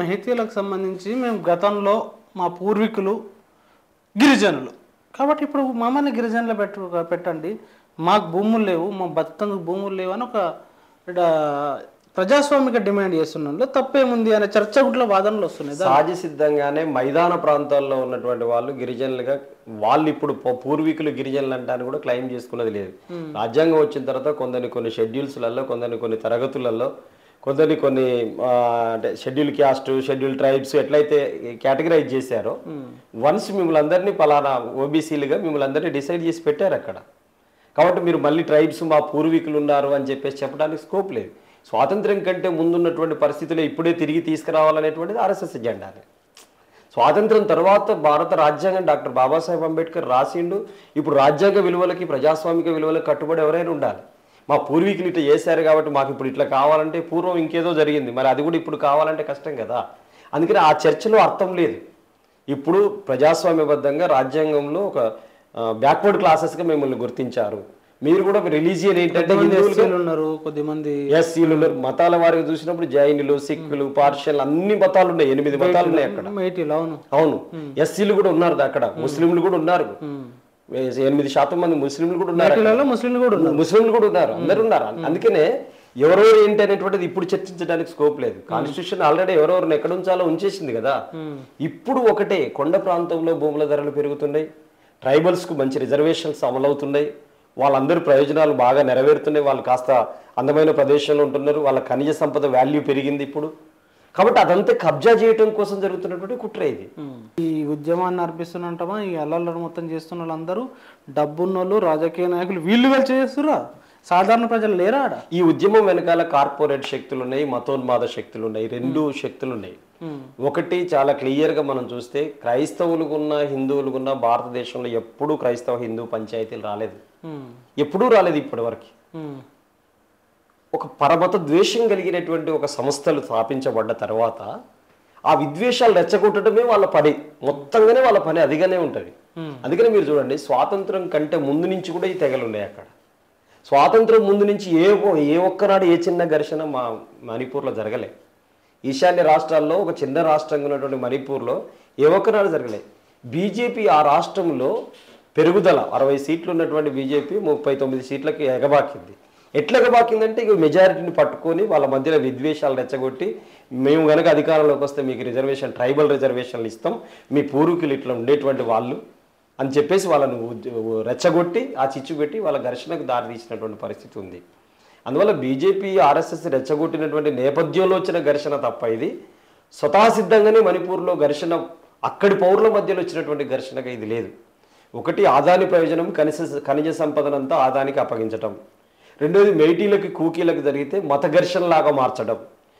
మెహతీలకు సంబంధించి మేము గతంలో మా పూర్వీకులు గిరిజనులు కాబట్టి ఇప్పుడు మమ్మల్ని గిరిజనులు పెట్టు పెట్టండి మాకు భూములు లేవు మా బతుకందుకు భూములు లేవు అని ఒక ఇక్కడ ప్రజాస్వామిక డిమాండ్ చేస్తున్నాంలో తప్పేముంది అనే చర్చ గుట్ల వాదనలు వస్తున్నాయి దా- సహజ సిద్ధంగానే మైదాన ప్రాంతాల్లో ఉన్నటువంటి వాళ్ళు గిరిజనులుగా వాళ్ళు ఇప్పుడు పూ- పూర్వీకులు గిరిజనులు అంటాను కూడా క్లెయిమ్ చేసుకున్నది లేదు రాజ్యాంగం వచ్చిన తర్వాత కొందరిని కొన్ని షెడ్యూల్స్లలో కొందరిని కొన్ని తరగతులలో కొందరిని కొన్ని ఆ, అంటే షెడ్యూల్ క్యాస్ట్ షెడ్యూల్ ట్రైబ్స్ ఎట్లయితే కేటగరైజ్ చేశారో వన్స్ మిమ్మల్ని అందరినీ పలానా ఓబీసీలుగా మిమ్మల్ని అందరినీ డిసైడ్ చేసి పెట్టారు అక్కడ కాబట్టి మీరు మళ్ళీ ట్రైబ్స్ మా పూర్వీకులు ఉన్నారు అని చెప్పేసి చెప్పడానికి స్కోప్ లేదు స్వాతంత్ర్యం కంటే ముందున్నటువంటి పరిస్థితులు ఇప్పుడే తిరిగి తీసుకురావాలనేటువంటిది ఆర్ఎస్ఎస్ ఎజెండానే స్వాతంత్రం తర్వాత భారత రాజ్యాంగం డాక్టర్ బాబాసాహెబ్ అంబేద్కర్ రాసిండు ఇప్పుడు రాజ్యాంగ విలువలకి ప్రజాస్వామిక విలువలకు కట్టుబడి ఎవరైనా ఉండాలి మా పూర్వీకులు ఇట్లా చేశారు కాబట్టి మాకు ఇప్పుడు ఇట్లా కావాలంటే పూర్వం ఇంకేదో జరిగింది మరి అది కూడా ఇప్పుడు కావాలంటే కష్టం కదా అందుకని ఆ చర్చలో అర్థం లేదు ఇప్పుడు ప్రజాస్వామ్యబద్ధంగా రాజ్యాంగంలో ఒక బ్యాక్వర్డ్ క్లాసెస్గా మిమ్మల్ని గుర్తించారు మీరు కూడా రిలీజియన్ ఏంటంటే కొంతమంది హిందువులుగా ఎస్సీలు ఉన్నారు కొద్దిమంది ఎస్సీలు ఉన్నారు మతాల వారికి చూసినప్పుడు జైనులు సిక్కులు పార్షల్ అన్ని మతాలు ఉన్నాయి ఎనిమిది మతాలు ఉన్నాయి అక్కడ మేటీలు అవును అవును ఎస్సీలు కూడా ఉన్నారు అక్కడ ముస్లింలు కూడా ఉన్నారు ఎనిమిది శాతం మంది ముస్లింలు కూడా ఉన్నారు అక్కడ. మేటీలలో ముస్లింలు కూడా ఉన్నారు ముస్లింలు కూడా ఉన్నారు అందరు ఉన్నారు అందుకనే ఎవరెవరు ఏంటి అనేటువంటిది ఇప్పుడు చర్చించడానికి స్కోప్ లేదు కాన్స్టిట్యూషన్ ఆల్రెడీ ఎవరెవరిని ఎక్కడ ఉంచాలో ఉంచేసింది కదా ఇప్పుడు ఒకటే కొండ ప్రాంతంలో భూముల ధరలు పెరుగుతున్నాయి ట్రైబల్స్ కు మంచి రిజర్వేషన్స్ అమలవుతున్నాయి వాళ్ళందరి ప్రయోజనాలు బాగా నెరవేరుతున్నాయి వాళ్ళు కాస్త అందమైన ప్రదేశంలో ఉంటున్నారు వాళ్ళ ఖనిజ సంపద వాల్యూ పెరిగింది ఇప్పుడు కాబట్టి అదంతా కబ్జా చేయటం కోసం జరుగుతున్నటువంటి కుట్ర ఇది ఈ ఉద్యమాన్ని నడిపిస్తున్నట్టమా ఈ అల్లర్లను మొత్తం చేస్తున్న వాళ్ళందరూ డబ్బున్నోళ్ళు రాజకీయ నాయకులు వీళ్ళు కలిసి చేస్తురా సాధారణ ప్రజలు లేరా ఆడ ఈ ఉద్యమం వెనకాల కార్పొరేట్ శక్తులు ఉన్నాయి మతోన్మాద శక్తులు ఉన్నాయి రెండు శక్తులు ఉన్నాయి ఒకటి చాలా క్లియర్ గా మనం చూస్తే క్రైస్తవులుగున్న హిందువులుగున్న భారతదేశంలో ఎప్పుడూ క్రైస్తవ హిందూ పంచాయతీలు రాలేదు ఉమ్, ఎప్పుడూ రాలేదు ఇప్పటి వరకు ఉమ్, ఒక పరమత ద్వేషం కలిగినటువంటి ఒక సంస్థలు స్థాపించబడ్డ తర్వాత ఆ విద్వేషాలు రెచ్చగొట్టడమే వాళ్ళ పని మొత్తంగానే వాళ్ళ పని అదిగానే ఉంటుంది అందుకని మీరు చూడండి స్వాతంత్రం కంటే ముందు నుంచి కూడా ఈ తెగలు ఉన్నాయి అక్కడ స్వాతంత్రం ముందు నుంచి ఏ ఒ- ఏ ఒక్కనాడు ఏ చిన్న ఘర్షణ మా మణిపూర్లో జరగలే ఈశాన్య రాష్ట్రాల్లో ఒక చిన్న రాష్ట్రంగా ఉన్నటువంటి మణిపూర్లో ఏ ఒక్కనాడు జరగలే బీజేపీ ఆ రాష్ట్రంలో పెరుగుదల అరవై సీట్లు ఉన్నటువంటి బీజేపీ ముప్పై తొమ్మిది సీట్లకి ఎగబాకింది ఎట్లా ఎగబాకిందంటే ఇక మెజారిటీని పట్టుకొని వాళ్ళ మధ్యలో విద్వేషాలు రెచ్చగొట్టి మేము గనక అధికారంలోకి వస్తే మీకు రిజర్వేషన్ ట్రైబల్ రిజర్వేషన్లు ఇస్తాం మీ పూర్వీకులు ఇట్లా ఉండేటువంటి వాళ్ళు అని చెప్పేసి వాళ్ళను ఉద్య- రెచ్చగొట్టి ఆ చిచ్చు పెట్టి వాళ్ళ ఘర్షణకు దారి తీసినటువంటి పరిస్థితి ఉంది అందువల్ల బీజేపీ ఆర్ఎస్ఎస్ రెచ్చగొట్టినటువంటి నేపథ్యంలో వచ్చిన ఘర్షణ తప్ప ఇది స్వతహాసిద్ధంగానే మణిపూర్లో ఘర్షణ అక్కడి పౌరుల మధ్యలో వచ్చినటువంటి ఘర్షణగా ఇది లేదు ఒకటి ఆదాని ప్రయోజనం కనిస ఖనిజ సంపదనంతా ఆదానికి అప్పగించటం రెండోది మెయిటీలకి కూకీలకు జరిగితే మత ఘర్షణలాగా మార్చడం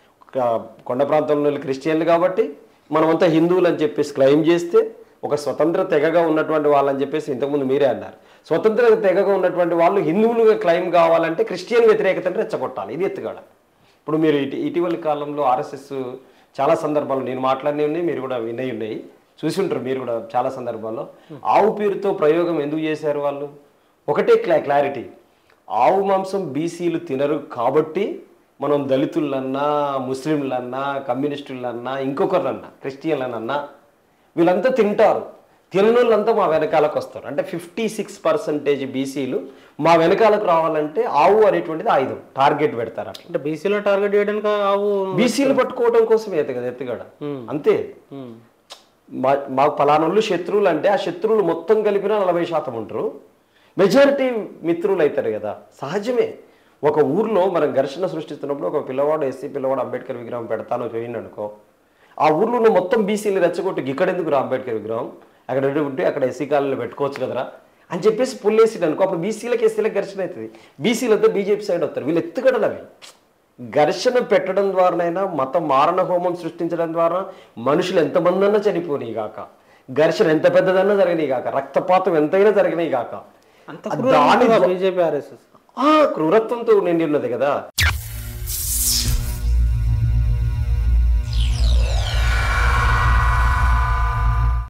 ఒక కొండ ప్రాంతంలో వాళ్ళు క్రిస్టియన్లు కాబట్టి మనమంతా హిందువులు అని చెప్పేసి క్లెయిమ్ చేస్తే ఒక స్వతంత్ర తెగగా ఉన్నటువంటి వాళ్ళని చెప్పేసి ఇంతకుముందు మీరే అన్నారు స్వతంత్ర తెగగా ఉన్నటువంటి వాళ్ళు హిందువులుగా క్లెయిమ్ కావాలంటే క్రిస్టియన్ వ్యతిరేకతను రెచ్చగొట్టాలి ఇది ఎత్తుగాడ ఇప్పుడు మీరు ఇటీ ఇటీవలి కాలంలో ఆర్ఎస్ఎస్ చాలా సందర్భాల్లో నేను మాట్లాడినవి ఉన్నాయి మీరు కూడా వినయి ఉన్నాయి చూసి ఉంటారు మీరు కూడా చాలా సందర్భాల్లో ఆవు పేరుతో ప్రయోగం ఎందుకు చేశారు వాళ్ళు ఒకటే క్లా క్లారిటీ ఆవు మాంసం బీసీలు తినరు కాబట్టి మనం దళితులన్నా ముస్లింలన్నా కమ్యూనిస్టులన్నా ఇంకొకరినన్నా క్రిస్టియన్లనన్నా వీళ్ళంతా తింటారు తినని వాళ్ళంతా మా వెనకాలకు వస్తారు అంటే ఫిఫ్టీ సిక్స్ పర్సెంటేజ్ బీసీలు మా వెనకాలకు రావాలంటే ఆవు అనేటువంటిది ఆయుధం టార్గెట్ పెడతారు అట్లా అంటే బీసీలో టార్గెట్ చేయడానికి ఆవు బీసీలు పట్టుకోవడం కోసం ఎత్తు కదా ఎత్తుగడ అంతే ఉమ్, మా మాకు ఫలానోళ్ళు శత్రువులు అంటే ఆ శత్రువులు మొత్తం కలిపినా నలభై శాతం ఉంటారు మెజారిటీ మిత్రులు అవుతారు కదా సహజమే ఒక ఊర్లో మనం ఘర్షణ సృష్టిస్తున్నప్పుడు ఒక పిల్లవాడు ఎస్సీ పిల్లవాడు అంబేద్కర్ విగ్రహం పెడతాను పోయింది అనుకో ఆ ఊర్లో ఉన్న మొత్తం బీసీలు రెచ్చగొట్టి ఇక్కడెందుకు రా అంబేద్కర్ విగ్రహం అక్కడ ఉంటే అక్కడ ఎస్సీ కాలనీలో పెట్టుకోవచ్చు కదరా అని చెప్పేసి పుల్లేసి అనుకో అప్పుడు బీసీలకు ఎస్సీలకు ఘర్షణ అవుతుంది బీసీలతో బీజేపీ సైడ్ వస్తారు వీళ్ళు ఎత్తుగడలు అవి ఘర్షణ పెట్టడం ద్వారానైనా మత మారణ హోమం సృష్టించడం ద్వారా మనుషులు ఎంతమందన్నా చనిపోనీ గాక ఘర్షణ ఎంత పెద్దదన్నా జరగనీ గాక రక్తపాతం ఎంతైనా జరగనీ గాక అంత దాని బీజేపీ ఆర్ఎస్ఎస్ ఆ క్రూరత్వంతో నిండి ఉన్నది కదా